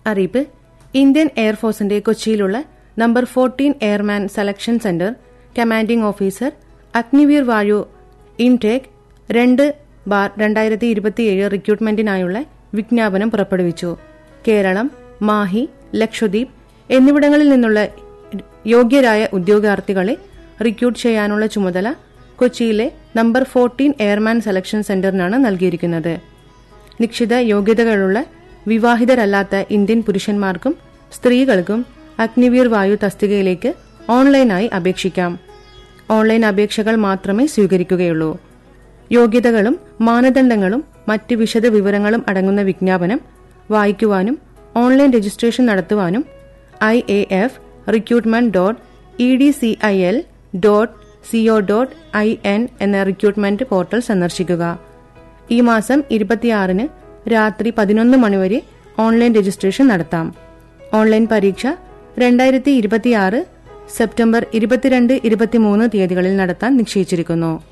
അറിയിപ്പ് ഇന്ത്യൻ എയർഫോഴ്സിന്റെ കൊച്ചിയിലുള്ള number fourteen airman selection centre commanding officer Agniveer Vayu intake രണ്ട് ബാർ രണ്ടായിരത്തി ഇരുപത്തിയേഴ് റിക്രൂട്ട്മെന്റിനായുള്ള വിജ്ഞാപനം പുറപ്പെടുവിച്ചു കേരളം മാഹി ലക്ഷദ്വീപ് എന്നിവിടങ്ങളിൽ നിന്നുള്ള യോഗ്യരായ ഉദ്യോഗാർത്ഥികളെ റിക്രൂട്ട് ചെയ്യാനുള്ള ചുമതല കൊച്ചിയിലെ നമ്പർ ഫോർട്ടീൻ എയർമാൻ സെലക്ഷൻ സെന്ററിനാണ് നൽകിയിരിക്കുന്നത് നിശ്ചിത യോഗ്യതകളുള്ള വിവാഹിതരല്ലാത്ത ഇന്ത്യൻ പുരുഷന്മാർക്കും സ്ത്രീകൾക്കും അഗ്നിവീർ വായു തസ്തികയിലേക്ക് ഓൺലൈനായി അപേക്ഷിക്കാം ഓൺലൈൻ അപേക്ഷകൾ മാത്രമേ സ്വീകരിക്കുകയുള്ളൂ യോഗ്യതകളും മാനദണ്ഡങ്ങളും മറ്റ് വിശദ വിവരങ്ങളും അടങ്ങുന്ന വിജ്ഞാപനം വായിക്കുവാനും ഓൺലൈൻ രജിസ്ട്രേഷൻ നടത്തുവാനും I A F recruitment dot E D C I L dot C O dot I N എന്ന റിക്രൂട്ട്മെന്റ് പോർട്ടൽ സന്ദർശിക്കുക ഈ മാസം ഇരുപത്തിയാറിന് രാത്രി പതിനൊന്ന് മണിവരെ ഓൺലൈൻ രജിസ്ട്രേഷൻ നടത്താം ഓൺലൈൻ പരീക്ഷ രണ്ടായിരത്തി ഇരുപത്തിയാറ് സെപ്റ്റംബർ ഇരുപത്തിരണ്ട് ഇരുപത്തിമൂന്ന് തീയതികളിൽ നടത്താൻ നിശ്ചയിച്ചിരിക്കുന്നു